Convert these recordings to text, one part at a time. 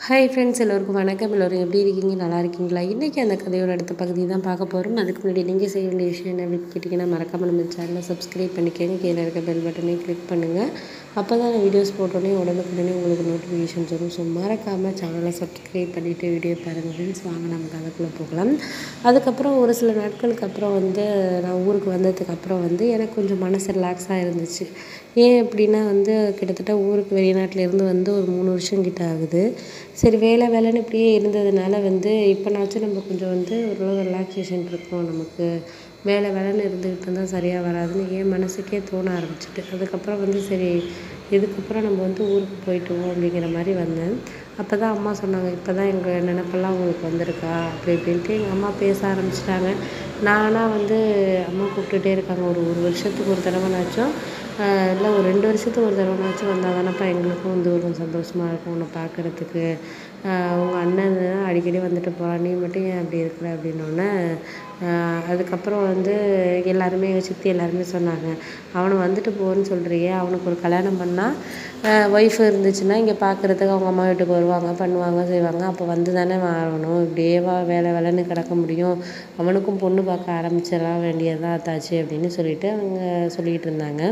hi friends எல்லோருக்கும் வணக்கம் எல்லோரும் எப்படி இருக்கீங்க நல்லா இருக்கீங்களா இன்றைக்கி அந்த கதையோட அடுத்த பகுதி தான் பார்க்க போகிறோம் அதுக்கு முன்னாடி நீங்கள் செய்ய வேண்டிய விஷயம் என்ன அப்படின்னு கேட்டிங்கன்னா மறக்காமல் நம்ம சேனலை சப்ஸ்கிரைப் பண்ணிக்கோங்க கீழே இருக்க பெல் பட்டனை கிளிக் பண்ணுங்கள் அப்போ தான் நான் வீடியோஸ் போட்டோன்னே உடனுக்குடனே உங்களுக்கு நோட்டிஃபிகேஷன்ஸ் வரும் ஸோ மறக்காமல் சேனலை சப்ஸ்கிரைப் பண்ணிவிட்டு வீடியோ பாருங்கள் ஃப்ரெண்ட்ஸ் வாங்க நம்ம கதைக்குள்ளே போகலாம் அதுக்கப்புறம் ஒரு சில நாட்களுக்கு அப்புறம் வந்து நான் ஊருக்கு வந்ததுக்கு அப்புறம் வந்து எனக்கு கொஞ்சம் மனசு ரிலாக்ஸாக இருந்துச்சு ஏன் அப்படின்னா வந்து கிட்டத்தட்ட ஊருக்கு வெளிநாட்டில் இருந்து வந்து ஒரு மூணு வருஷம் கிட்ட ஆகுது சரி வேலை வேலைன்னு இப்படியே இருந்ததுனால வந்து இப்போனாச்சும் நம்ம கொஞ்சம் வந்து ஓரளவு ரிலாக்ஸேஷன் இருக்கும் நமக்கு வேலை வேலைன்னு இருந்துக்கிட்டு இருந்தால் சரியாக வராதுன்னு என் மனசுக்கே தோண ஆரம்பிச்சிட்டு அதுக்கப்புறம் வந்து சரி இதுக்கப்புறம் நம்ம வந்து ஊருக்கு போயிட்டுவோம் அப்படிங்கிற மாதிரி வந்தேன் அப்போ தான் அம்மா சொன்னாங்க இப்போ தான் எங்கள் நினப்பெல்லாம் உங்களுக்கு வந்திருக்கா அப்படி இப்படின்ட்டு எங்கள் அம்மா பேச ஆரம்பிச்சிட்டாங்க நானாக வந்து அம்மா கூப்பிட்டுட்டே இருக்காங்க ஒரு ஒரு வருஷத்துக்கு ஒரு தடவைனாச்சும் இல்லை ஒரு ரெண்டு வருஷத்துக்கு ஒரு தடவைனாச்சும் வந்தால் தானேப்பா எங்களுக்கும் வந்து ஒரு சந்தோஷமாக இருக்கும் உன்னை பார்க்குறதுக்கு உங்கள் அண்ணன் அடிக்கடி வந்துட்டு போகிறான் நீ மட்டும் ஏன் அப்படி இருக்கிற அப்படின்னோடனே அதுக்கப்புறம் வந்து எல்லாருமே எங்கள் சித்தி எல்லாருமே சொன்னாங்க அவனை வந்துட்டு போன்னு சொல்கிறியே அவனுக்கு ஒரு கல்யாணம் பண்ணால் ஒய்ஃப் இருந்துச்சுன்னா இங்கே பார்க்குறதுக்கு அவங்க அம்மா வீட்டுக்கு வருவாங்க பண்ணுவாங்க செய்வாங்க அப்போ வந்து தானே ஆகணும் இப்படியே வா வேலை வேலைன்னு கிடக்க முடியும் அவனுக்கும் பொண்ணு பார்க்க ஆரம்பிச்சிட வேண்டியதுதான் ஆத்தாச்சு அப்படின்னு சொல்லிட்டு அவங்க சொல்லிகிட்டு இருந்தாங்க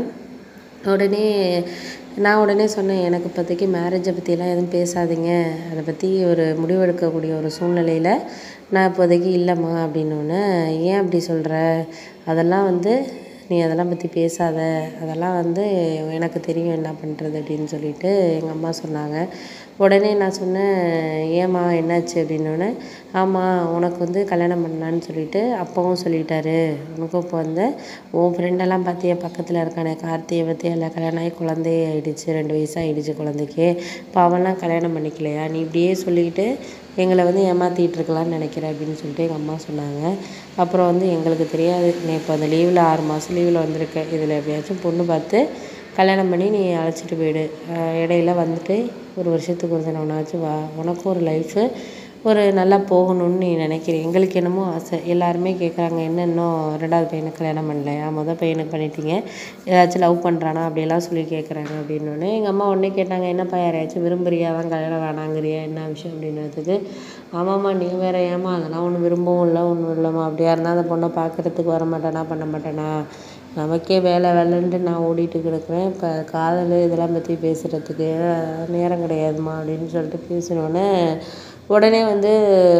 உடனே நான் உடனே சொன்னேன் எனக்கு இப்போதைக்கு மேரேஜை பற்றியெல்லாம் எதுவும் பேசாதீங்க அதை பற்றி ஒரு முடிவெடுக்கக்கூடிய ஒரு சூழ்நிலையில் நான் இப்போதைக்கு இல்லைம்மா அப்படின்னோடனே ஏன் அப்படி சொல்கிற அதெல்லாம் வந்து நீ அதெல்லாம் பற்றி பேசாத அதெல்லாம் வந்து எனக்கு தெரியும் என்ன பண்ணுறது அப்படின்னு சொல்லிட்டு எங்கள் அம்மா சொன்னாங்க உடனே நான் சொன்னேன் ஏம்மா என்னாச்சு அப்படின்னோடனே ஆமாம் உனக்கு வந்து கல்யாணம் பண்ணலான்னு சொல்லிட்டு அப்பாவும் சொல்லிட்டாரு உனக்கும் இப்போ வந்து உன் ஃப்ரெண்டெல்லாம் பார்த்தியா பக்கத்தில் இருக்கானே கார்த்தியை பற்றி எல்லாம் கல்யாணம் ஆகி குழந்தையே ஆகிடுச்சு ரெண்டு வயசு ஆகிடுச்சு குழந்தைக்கு இப்போ அவன்லாம் கல்யாணம் பண்ணிக்கலையா நீ இப்படியே சொல்லிக்கிட்டு எங்களை வந்து ஏமாற்றிட்டு இருக்கலாம்னு நினைக்கிறேன் அப்படின்னு சொல்லிட்டு எங்கள் அம்மா சொன்னாங்க அப்புறம் வந்து எங்களுக்கு தெரியாது நீ இப்போ அந்த லீவில் ஆறு மாதம் லீவில் வந்திருக்க இதில் எப்படியாச்சும் பொண்ணு பார்த்து கல்யாணம் பண்ணி நீ அழைச்சிட்டு போயிடு இடையில வந்துட்டு ஒரு வருஷத்துக்கு ஒரு தடவைனாச்சும் வா உனக்கும் ஒரு லைஃபு ஒரு நல்லா போகணும்னு நீ நினைக்கிற எங்களுக்கு என்னமோ ஆசை எல்லாருமே கேட்குறாங்க என்ன இன்னும் ரெண்டாவது பையனுக்கு கல்யாணம் பண்ணலையா மொதல் பையனுக்கு பண்ணிட்டீங்க ஏதாச்சும் லவ் பண்ணுறானா அப்படியெல்லாம் சொல்லி கேட்குறாங்க அப்படின்னோடனே எங்கள் அம்மா உடனே கேட்டாங்க என்னப்பா யாரையாச்சும் விரும்புறியா தான் கல்யாணம் வேணாங்கிறியா என்ன விஷயம் அப்படின்றதுக்கு ஆமாம்மா நீ வேற ஏமா அதெல்லாம் ஒன்றும் விரும்பவும் இல்லை ஒன்றும் இல்லைம்மா அப்படியா இருந்தால் அந்த பொண்ணை பார்க்குறதுக்கு வர மாட்டேனா பண்ண மாட்டேனா நமக்கே வேலை வேலைன்ட்டு நான் ஓடிட்டு கிடக்குறேன் இப்போ காதல் இதெல்லாம் பற்றி பேசுகிறதுக்கு நேரம் கிடையாதுமா அப்படின்னு சொல்லிட்டு பேசினோடனே உடனே வந்து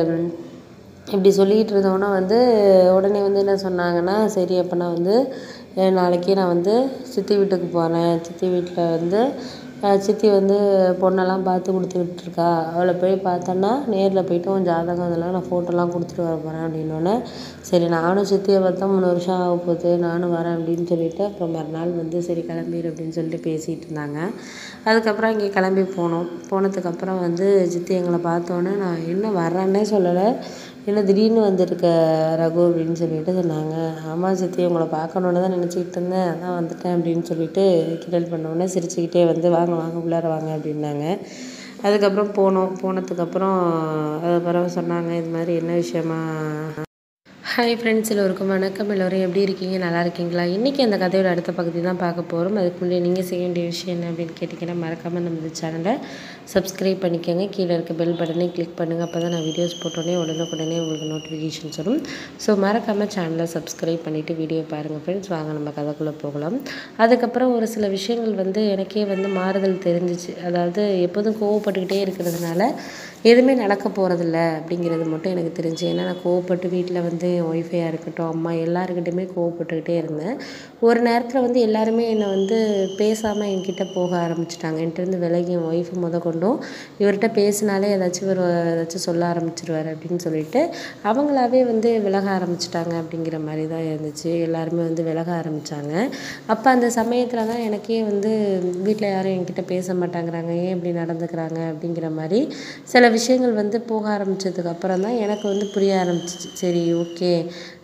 இப்படி சொல்லிகிட்டு இருந்தோன்னே வந்து உடனே வந்து என்ன சொன்னாங்கன்னா சரி அப்போ நான் வந்து நாளைக்கே நான் வந்து சித்தி வீட்டுக்கு போகிறேன் சித்தி வீட்டில் வந்து சித்தி வந்து பொண்ணெல்லாம் பார்த்து கொடுத்துக்கிட்டு இருக்கா அவளை போய் பார்த்தோன்னா நேரில் போய்ட்டு உன் ஜாதகம் இதெல்லாம் நான் ஃபோட்டோலாம் கொடுத்துட்டு வர போகிறேன் அப்படின்னோடனே சரி நானும் சித்தியை பார்த்தா மூணு வருஷம் ஆக போகுது நானும் வரேன் அப்படின்னு சொல்லிட்டு அப்புறம் மறுநாள் வந்து சரி கிளம்பிடு அப்படின்னு சொல்லிட்டு பேசிகிட்டு இருந்தாங்க அதுக்கப்புறம் இங்கே கிளம்பி போனோம் போனதுக்கப்புறம் வந்து சித்தி எங்களை பார்த்தோன்னே நான் என்ன வர்றேன்னே சொல்லலை என்ன திடீர்னு வந்திருக்க ரகு அப்படின்னு சொல்லிட்டு சொன்னாங்க ஆமாம் சித்தி உங்களை பார்க்கணுன்னு தான் நினச்சிக்கிட்டு இருந்தேன் அதான் வந்துட்டேன் அப்படின்னு சொல்லிட்டு கிண்டல் பண்ணோன்னே சிரிச்சுக்கிட்டே வந்து வாங்க வாங்க உள்ளார வாங்க அப்படின்னாங்க அதுக்கப்புறம் போனோம் போனதுக்கப்புறம் அது பிறகு சொன்னாங்க இது மாதிரி என்ன விஷயமா ஹாய் ஃப்ரெண்ட்ஸ் எல்லோருக்கும் வணக்கம் எல்லோரும் எப்படி இருக்கீங்க நல்லா இருக்கீங்களா இன்றைக்கி அந்த கதையோட அடுத்த பகுதி தான் பார்க்க போகிறோம் அதுக்கு முன்னாடி நீங்கள் செய்ய வேண்டிய விஷயம் என்ன அப்படின்னு கேட்டிங்கன்னா மறக்காமல் நம்ம இந்த சேனலை சப்ஸ்கிரைப் பண்ணிக்கோங்க கீழே இருக்க பெல் பட்டனை கிளிக் பண்ணுங்கள் அப்போ தான் நான் வீடியோஸ் போட்டோன்னே உடனுக்குடனே உங்களுக்கு நோட்டிஃபிகேஷன்ஸ் வரும் ஸோ மறக்காமல் சேனலை சப்ஸ்கிரைப் பண்ணிவிட்டு வீடியோ பாருங்கள் ஃப்ரெண்ட்ஸ் வாங்க நம்ம கதைக்குள்ளே போகலாம் அதுக்கப்புறம் ஒரு சில விஷயங்கள் வந்து எனக்கே வந்து மாறுதல் தெரிஞ்சிச்சு அதாவது எப்போதும் கோவப்பட்டுக்கிட்டே இருக்கிறதுனால எதுவுமே நடக்க போகிறதில்ல அப்படிங்கிறது மட்டும் எனக்கு தெரிஞ்சு ஏன்னா நான் கோவப்பட்டு வீட்டில் வந்து என் ஒய்ஃபையாக இருக்கட்டும் அம்மா எல்லாருக்கிட்டையுமே கோவப்பட்டுக்கிட்டே இருந்தேன் ஒரு நேரத்தில் வந்து எல்லாருமே என்னை வந்து பேசாமல் என்கிட்ட போக ஆரம்பிச்சிட்டாங்க என்கிட்டருந்து விலகி என் ஒய்ஃபு முத கொண்டும் இவர்கிட்ட பேசினாலே ஏதாச்சும் ஒரு ஏதாச்சும் சொல்ல ஆரம்பிச்சிருவார் அப்படின்னு சொல்லிட்டு அவங்களாவே வந்து விலக ஆரம்பிச்சிட்டாங்க அப்படிங்கிற மாதிரி தான் இருந்துச்சு எல்லாருமே வந்து விலக ஆரம்பித்தாங்க அப்போ அந்த சமயத்தில் தான் எனக்கே வந்து வீட்டில் யாரும் என்கிட்ட பேச மாட்டாங்கிறாங்க ஏன் இப்படி நடந்துக்கிறாங்க அப்படிங்கிற மாதிரி சில விஷயங்கள் வந்து போக ஆரம்பித்ததுக்கு அப்புறம் தான் எனக்கு வந்து புரிய ஆரம்பிச்சிச்சு சரி ஓகே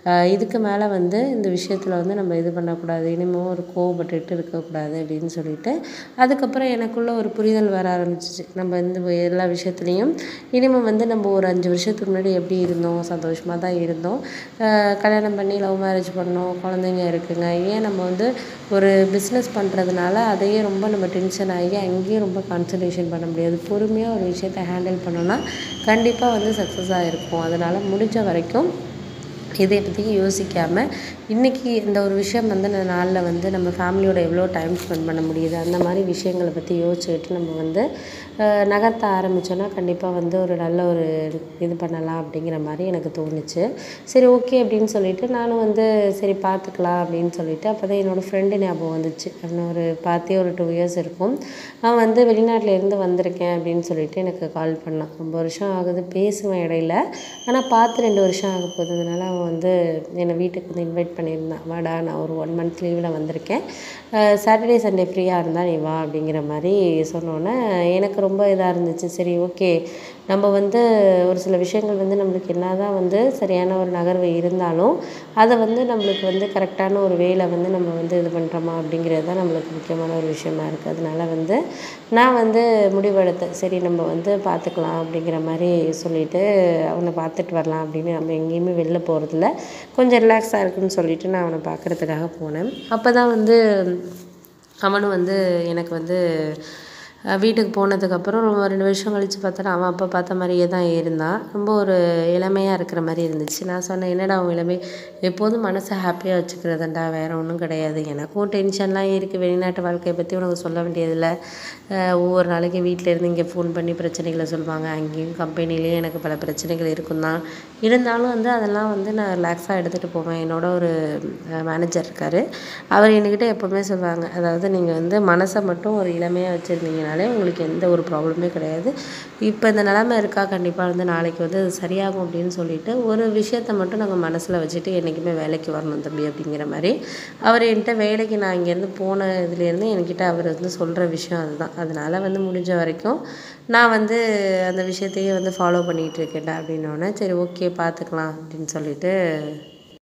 ஆஹ் இதுக்கு மேலே வந்து இந்த விஷயத்தில் வந்து நம்ம இது பண்ணக்கூடாது இனிமேல் ஒரு கோவப்பட்டுட்டு இருக்கக்கூடாது அப்படின்னு சொல்லிட்டு அதுக்கப்புறம் எனக்குள்ள ஒரு புரிதல் வர ஆரம்பிச்சிச்சு நம்ம இந்த எல்லா விஷயத்துலையும் இனிமேல் வந்து நம்ம ஒரு அஞ்சு வருஷத்துக்கு முன்னாடி எப்படி இருந்தோம் சந்தோஷமாக தான் இருந்தோம் ஆஹ் கல்யாணம் பண்ணி லவ் மேரேஜ் பண்ணோம் குழந்தைங்க இருக்குங்க ஏன் நம்ம வந்து ஒரு பிஸ்னஸ் பண்ணுறதுனால அதையே ரொம்ப நம்ம டென்ஷன் ஆகி அங்கேயும் ரொம்ப கான்சன்ட்ரேஷன் பண்ண முடியாது பொறுமையாக ஒரு விஷயத்தை ஹேண்டில் பண்ணோன்னா கண்டிப்பாக வந்து சக்ஸஸாக இருக்கும் அதனால் முடிஞ்ச வரைக்கும் இதை பற்றி யோசிக்காமல் இன்றைக்கி இந்த ஒரு விஷயம் வந்து இந்த நாளில் வந்து நம்ம ஃபேமிலியோட எவ்வளோ டைம் ஸ்பெண்ட் பண்ண முடியுது அந்த மாதிரி விஷயங்களை பற்றி யோசிச்சுக்கிட்டு நம்ம வந்து அஹ், நகர்த்த ஆரம்பித்தோன்னா கண்டிப்பாக வந்து ஒரு நல்ல ஒரு இது பண்ணலாம் அப்படிங்கிற மாதிரி எனக்கு தோணுச்சு சரி ஓகே அப்படின்னு சொல்லிட்டு நானும் வந்து சரி பார்த்துக்கலாம் அப்படின்னு சொல்லிட்டு அப்போ தான் என்னோடய ஃப்ரெண்டு ஞாபகம் வந்துச்சு அவனை ஒரு பார்த்தே ஒரு டூ இயர்ஸ் இருக்கும் அவன் வந்து வெளிநாட்டுல இருந்து வந்திருக்கேன் அப்படின்னு சொல்லிட்டு எனக்கு கால் பண்ணான் ரொம்ப வருஷம் ஆகுது பேசுவேன் இடையில ஆனால் பார்த்து ரெண்டு வருஷம் ஆக போகுதுனால அவன் வந்து என்னை வீட்டுக்கு வந்து இன்வைட் பண்ணியிருந்தான் வாடா நான் ஒரு ஒன் மந்த் லீவில் வந்திருக்கேன் சாட்டர்டே சண்டே ஃப்ரீயாக இருந்தால் நீ வா அப்படிங்கிற மாதிரி சொன்னோன்னே எனக்கு ரொம்ப இதாக இருந்துச்சு சரி ஓகே நம்ம வந்து ஒரு சில விஷயங்கள் வந்து நம்மளுக்கு என்னதான் வந்து சரியான ஒரு நகர்வு இருந்தாலும் அதை வந்து நம்மளுக்கு வந்து கரெக்டான ஒரு வேலை வந்து நம்ம வந்து இது பண்ணுறோமா அப்படிங்கிறது தான் நம்மளுக்கு முக்கியமான ஒரு விஷயமா இருக்குது அதனால வந்து நான் வந்து முடிவெடுத்தேன் சரி நம்ம வந்து பார்த்துக்கலாம் அப்படிங்கிற மாதிரி சொல்லிட்டு அவனை பார்த்துட்டு வரலாம் அப்படின்னு நம்ம எங்கேயுமே வெளில போகிறதில்ல கொஞ்சம் ரிலாக்ஸாக இருக்குன்னு சொல்லிட்டு நான் அவனை பார்க்குறதுக்காக போனேன் அப்போ தான் வந்து அவனும் வந்து எனக்கு வந்து அஹ் வீட்டுக்கு போனதுக்கப்புறம் ரொம்ப ரெண்டு வருஷம் கழித்து பார்த்தா அவன் அப்போ பார்த்த மாதிரியே தான் இருந்தான் ரொம்ப ஒரு இளமையாக இருக்கிற மாதிரி இருந்துச்சு நான் சொன்னேன் என்னடா அவன் இளமை எப்போதும் மனசை ஹாப்பியாக வச்சுக்கிறதுண்டா வேறு ஒன்றும் கிடையாது எனக்கும் டென்ஷன்லாம் இருக்குது வெளிநாட்டு வாழ்க்கையை பற்றி உனக்கு சொல்ல வேண்டியதில்லை அஹ் ஒவ்வொரு நாளைக்கு வீட்டில் இருந்து இங்கே ஃபோன் பண்ணி பிரச்சனைகளை சொல்லுவாங்க அங்கேயும் கம்பெனிலேயும் எனக்கு பல பிரச்சனைகள் இருக்கும் தான் இருந்தாலும் வந்து அதெல்லாம் வந்து நான் ரிலாக்ஸாக எடுத்துகிட்டு போவேன் என்னோட ஒரு மேனேஜர் இருக்கார் அவர் என்கிட்ட எப்போவுமே சொல்லுவாங்க அதாவது நீங்கள் வந்து மனசை மட்டும் ஒரு இளமையாக வச்சுருந்தீங்கனாலே உங்களுக்கு எந்த ஒரு ப்ராப்ளமே கிடையாது இப்போ இந்த நிலமை இருக்கா கண்டிப்பாக வந்து நாளைக்கு வந்து அது சரியாகும் அப்படின்னு சொல்லிட்டு ஒரு விஷயத்த மட்டும் நாங்கள் மனசில் வச்சுட்டு என்றைக்குமே வேலைக்கு வரணும் தம்பி அப்படிங்கிற மாதிரி அவர் என்கிட்ட வேலைக்கு நான் இங்கேருந்து போன இதுலேருந்து என்கிட்ட அவர் வந்து சொல்கிற விஷயம் அதுதான் அதனால வந்து முடிஞ்ச வரைக்கும் நான் வந்து அந்த விஷயத்தையே வந்து ஃபாலோ பண்ணிகிட்டு இருக்கேன்டா அப்படின்னோடனே சரி ஓகே பார்த்துக்கலாம் அப்படின்னு சொல்லிட்டு